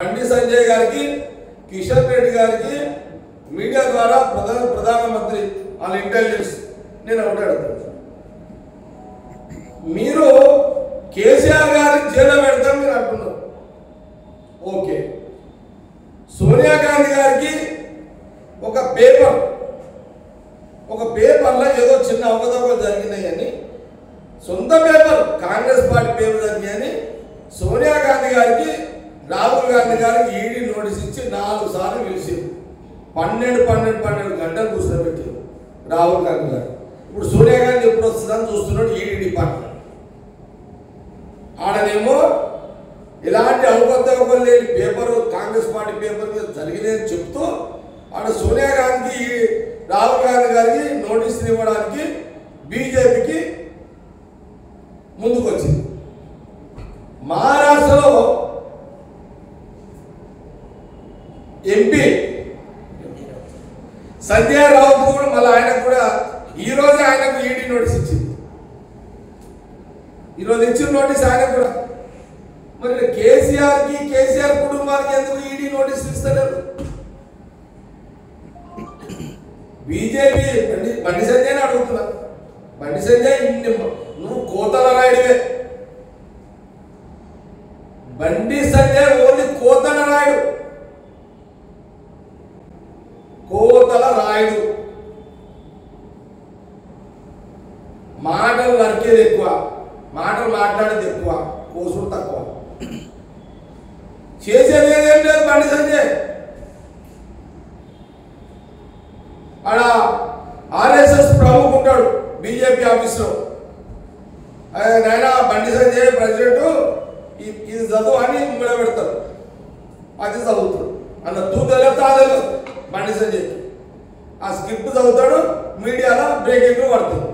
బండి సంజయ్ గారికి కిషన్ రెడ్డి గారికి మీడియా ద్వారా ప్రధాన ప్రధానమంత్రి వాళ్ళ ఇంటెలిజెన్స్ నేను ఒకటి అడుగుతాను మీరు కేసీఆర్ గారిని జైల్లో పెడతాం మీరు అంటున్నారు ఓకే సోనియా గాంధీ గారికి ఒక పేపర్ ఒక పేపర్లో ఏదో చిన్న అవకతవకలు జరిగినాయని సొంత పేపర్ కాంగ్రెస్ పార్టీ పేపర్ జరిగినాయని సోనియా గాంధీ గారికి రాహుల్ గాంధీ గారికి ఈడీ నోటీస్ ఇచ్చి నాలుగు సార్లు పిలిచింది పన్నెండు పన్నెండు పన్నెండు గంటలు కూర్చోబెట్టి రాహుల్ గాంధీ గారు ఇప్పుడు సోనియా గాంధీ ఎప్పుడు వస్తుందని చూస్తున్నాడు ఈడీ డిపార్ట్మెంట్ ఆడనేమో ఇలాంటి అవకతవకలు లేని పేపర్ కాంగ్రెస్ పార్టీ పేపర్ మీద జరిగినాయని చెప్తూ ఆడ సోనియా గాంధీ రాహుల్ గాంధీ గారికి నోటీసులు ఇవ్వడానికి బీజేపీకి ముందుకు వచ్చింది మహారాష్ట్రలో ఎంపీ సంజయ్ రావుత్ కూడా మళ్ళీ ఆయనకు కూడా ఈ రోజే ఆయనకు ఈడీ నోటీస్ ఇచ్చింది ఈరోజు ఇచ్చిన నోటీస్ ఆయన కూడా మరి కేసీఆర్కి కేసీఆర్ కుటుంబానికి ఎందుకు ఈడీ నోటీస్ ఇస్తలేరు బీజేపీ బండి బండి సంజయ్ అడుగుతున్నా బండి సంజయ్ ఇన్ని- నువ్వు కోతల రాయుడివే బండి సంజయ్ ఓన్లీ కోతల రాయుడు కోతల రాయుడు మాటలు నరికేది ఎక్కువ మాటలు మాట్లాడేది ఎక్కువ కోసుడు తక్కువ చేసేది ఏదేం లేదు బండి సంజయ్ ఆడ ఆర్ఎస్ఎస్ ప్రముఖ ఉంటాడు బీజేపీ ఆఫీస్లో అదే నాయన బండి సంజయ్ ప్రెసిడెంట్ ఈ- ఇది చదువు అని ముంగడ పెడతారు అది చదువుతాడు అన్న తూతలే తాదలు బండి సంజయ్ ఆ స్క్రిప్ట్ చదువుతాడు మీడియాలో బ్రేకింగ్ పడుతుంది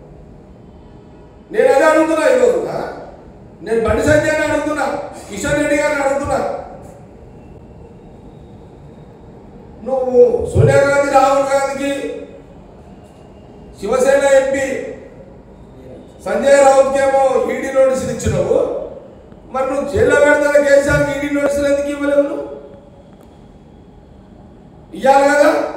నేను అదే అడుగుతున్నా ఈరోజు ఆ? నేను బండి సంజయ్ అడుగుతున్నా కిషన్ రెడ్డి గారిని అడుగుతున్నా నువ్వు సోనియా గాంధీ రాహుల్ గాంధీకి శివసేన ఎంపీ సంజయ్ రావుత్కి ఏమో ఈడీ నోటీసులు ఇచ్చినావు మరి నువ్వు జైల్లో పెడతాను కేసీఆర్కి ఈడీ నోటీసులు ఎందుకు ఇవ్వలేవు నువ్వు ఇవ్వాలి కదా